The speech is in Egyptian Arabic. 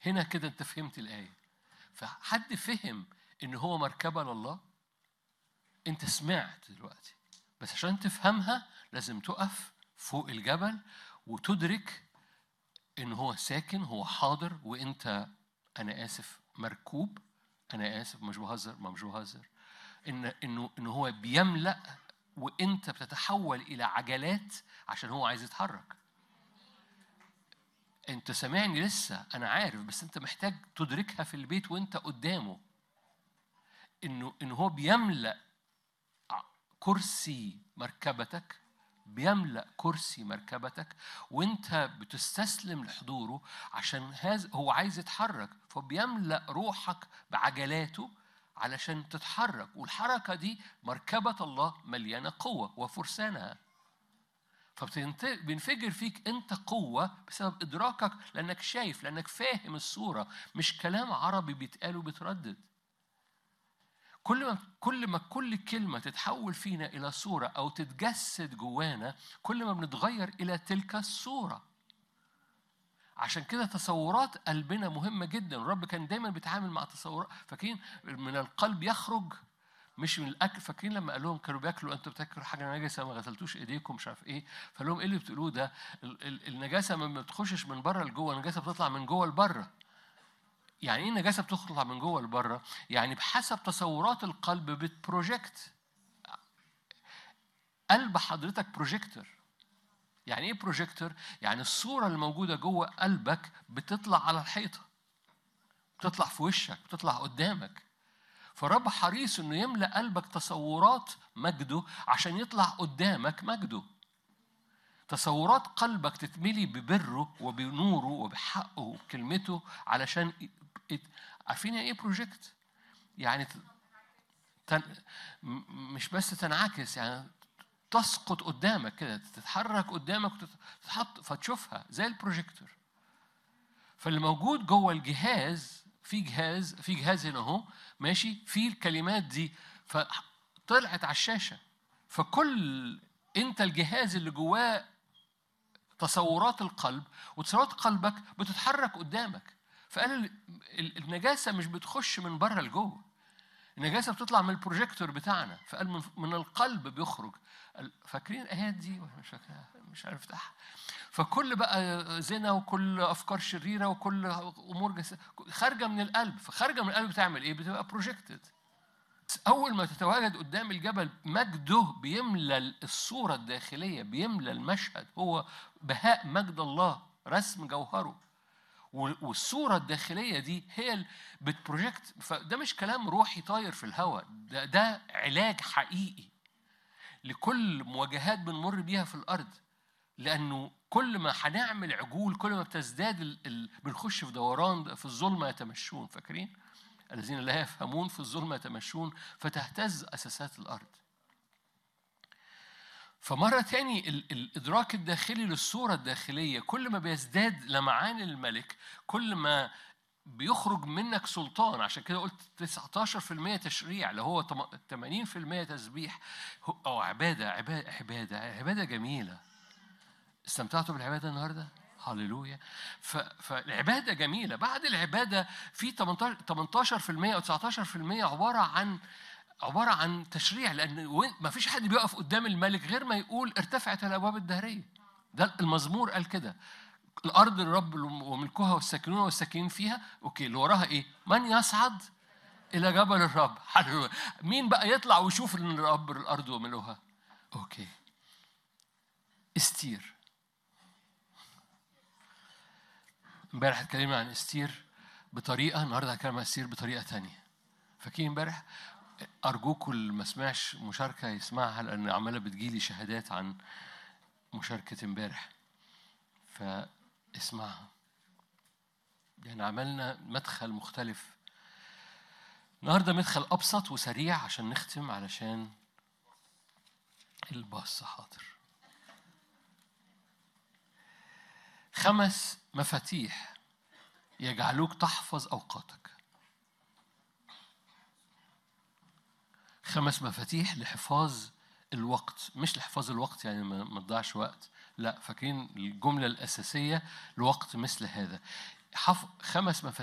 هنا كده انت فهمت الآية فحد فهم ان هو مركبة لله انت سمعت دلوقتي بس عشان تفهمها لازم تقف فوق الجبل وتدرك ان هو ساكن هو حاضر وانت انا اسف مركوب انا اسف مش بهزر ما مش بهزر ان انه ان هو بيملا وانت بتتحول الى عجلات عشان هو عايز يتحرك انت سامعني لسه انا عارف بس انت محتاج تدركها في البيت وانت قدامه انه ان هو بيملا كرسي مركبتك بيملا كرسي مركبتك وانت بتستسلم لحضوره عشان هذا هو عايز يتحرك فبيملا روحك بعجلاته علشان تتحرك والحركه دي مركبه الله مليانه قوه وفرسانها فبينفجر فيك انت قوه بسبب ادراكك لانك شايف لانك فاهم الصوره مش كلام عربي بيتقال وبيتردد كل ما كل ما كل كلمه تتحول فينا الى صوره او تتجسد جوانا كل ما بنتغير الى تلك الصوره عشان كده تصورات قلبنا مهمه جدا الرب كان دايما بيتعامل مع تصورات فاكرين من القلب يخرج مش من الاكل فاكرين لما قال لهم كانوا بياكلوا انتوا بتاكلوا حاجه نجسه ما غسلتوش ايديكم مش عارف ايه فقال لهم ايه اللي بتقولوه ده النجاسه ما بتخشش من بره لجوه النجاسه بتطلع من جوه لبره يعني ايه النجاسه بتطلع من جوه لبره يعني بحسب تصورات القلب بتبروجكت قلب حضرتك بروجيكتور يعني ايه بروجيكتور يعني الصوره اللي موجوده جوه قلبك بتطلع على الحيطه بتطلع في وشك بتطلع قدامك فرب حريص انه يملا قلبك تصورات مجده عشان يطلع قدامك مجده تصورات قلبك تتملي ببره وبنوره وبحقه وبكلمته علشان عارفين يعني ايه بروجكت؟ يعني تن... مش بس تنعكس يعني تسقط قدامك كده تتحرك قدامك وتتحط فتشوفها زي البروجيكتور فاللي موجود جوه الجهاز في جهاز في جهاز هنا اهو ماشي في الكلمات دي فطلعت على الشاشه فكل انت الجهاز اللي جواه تصورات القلب وتصورات قلبك بتتحرك قدامك فقال النجاسه مش بتخش من بره لجوه النجاسه بتطلع من البروجيكتور بتاعنا فقال من, من القلب بيخرج فاكرين الايات دي مش فاكرها مش عارف افتحها فكل بقى زنا وكل افكار شريره وكل امور جس... خارجه من القلب فخارجه من القلب بتعمل ايه بتبقى بروجيكتد اول ما تتواجد قدام الجبل مجده بيملى الصوره الداخليه بيملى المشهد هو بهاء مجد الله رسم جوهره والصورة الداخلية دي هي اللي بتبروجكت فده مش كلام روحي طاير في الهواء ده, ده علاج حقيقي لكل مواجهات بنمر بيها في الأرض لأنه كل ما هنعمل عجول كل ما بتزداد ال... ال... بنخش في دوران في الظلمة يتمشون فاكرين؟ الذين لا يفهمون في الظلمة يتمشون فتهتز أساسات الأرض فمرة تاني الإدراك الداخلي للصورة الداخلية كل ما بيزداد لمعان الملك كل ما بيخرج منك سلطان عشان كده قلت 19% تشريع اللي هو 80% تسبيح أو عبادة عبادة عبادة عبادة جميلة استمتعتوا بالعبادة النهاردة؟ هللويا فالعبادة جميلة بعد العبادة في 18% أو 19% عبارة عن عبارة عن تشريع لأن ما فيش حد بيقف قدام الملك غير ما يقول ارتفعت الأبواب الدهرية ده المزمور قال كده الأرض الرب وملكها والساكنون والساكنين فيها أوكي اللي وراها إيه؟ من يصعد إلى جبل الرب حلو مين بقى يطلع ويشوف إن الرب الأرض وملوها؟ أوكي استير امبارح اتكلمنا عن استير بطريقة النهارده هتكلم عن استير بطريقة تانية فاكرين امبارح أرجوكم اللي ما سمعش مشاركة يسمعها لأن عمالة بتجيلي شهادات عن مشاركة امبارح فاسمعها يعني عملنا مدخل مختلف النهارده مدخل أبسط وسريع عشان نختم علشان الباص حاضر خمس مفاتيح يجعلوك تحفظ أوقاتك خمس مفاتيح لحفاظ الوقت مش لحفاظ الوقت يعني ما تضيعش وقت لا فاكرين الجملة الأساسية الوقت مثل هذا حف... خمس مفاتيح